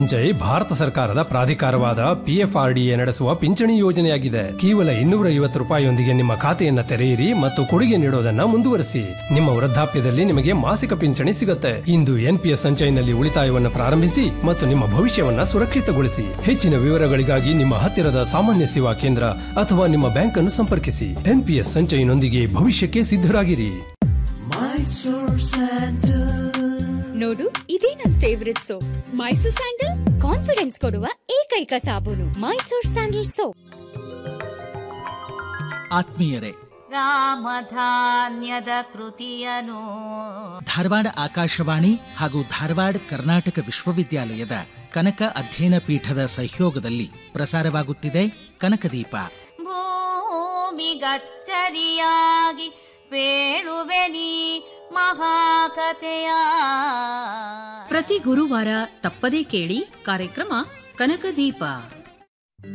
ಜೈ ಭಾರತ ಸರ್ಕಾರದ ಪ್ರಾಧಿಕಾರವಾದ ಪಿಎಫ್ಆರ್ಡಿಎ ನಡೆಸುವ ಪಿಂಚಣಿ ಯೋಜನೆಯಾಗಿದೆ ಕೇವಲ ಇನ್ನೂರ ಐವತ್ತು ರೂಪಾಯಿಯೊಂದಿಗೆ ನಿಮ್ಮ ಖಾತೆಯನ್ನ ತೆರೆಯಿರಿ ಮತ್ತು ಕೊಡುಗೆ ನೀಡೋದನ್ನ ಮುಂದುವರಿಸಿ ನಿಮ್ಮ ವೃದ್ಧಾಪ್ಯದಲ್ಲಿ ನಿಮಗೆ ಮಾಸಿಕ ಪಿಂಚಣಿ ಸಿಗುತ್ತೆ ಇಂದು ಎನ್ಪಿಎಸ್ ಸಂಚಯನಲ್ಲಿ ಉಳಿತಾಯವನ್ನು ಪ್ರಾರಂಭಿಸಿ ಮತ್ತು ನಿಮ್ಮ ಭವಿಷ್ಯವನ್ನ ಸುರಕ್ಷಿತಗೊಳಿಸಿ ಹೆಚ್ಚಿನ ವಿವರಗಳಿಗಾಗಿ ನಿಮ್ಮ ಹತ್ತಿರದ ಸಾಮಾನ್ಯ ಸೇವಾ ಕೇಂದ್ರ ಅಥವಾ ನಿಮ್ಮ ಬ್ಯಾಂಕ್ ಅನ್ನು ಸಂಪರ್ಕಿಸಿ ಎನ್ಪಿಎಸ್ ಸಂಚಯನೊಂದಿಗೆ ಭವಿಷ್ಯಕ್ಕೆ ಸಿದ್ಧರಾಗಿರಿ ನೋಡು ಇದೇ ನನ್ favourite soap Mysore sandal confidence ಕೊಡುವ ಏಕೈಕ ಸಾಬೂನು ಮೈಸೂರ್ ಸ್ಯಾಂಡಲ್ ಸೋಪ್ ಆತ್ಮೀಯರೇ ರಾಮಧಾನ್ಯದ ಕೃತಿಯನು ಧಾರವಾಡ ಆಕಾಶವಾಣಿ ಹಾಗೂ ಧಾರವಾಡ ಕರ್ನಾಟಕ ವಿಶ್ವವಿದ್ಯಾಲಯದ ಕನಕ ಅಧ್ಯಯನ ಪೀಠದ ಸಹಯೋಗದಲ್ಲಿ ಪ್ರಸಾರವಾಗುತ್ತಿದೆ ಕನಕದೀಪ ಭೂಮಿಗಚ್ಚರಿಯಾಗಿ ಪೇಳುವೆನಿ ಮಹಾಕಥೆಯ ಪ್ರತಿ ಗುರುವಾರ ತಪ್ಪದೇ ಕೇಳಿ ಕಾರ್ಯಕ್ರಮ ಕನಕದೀಪ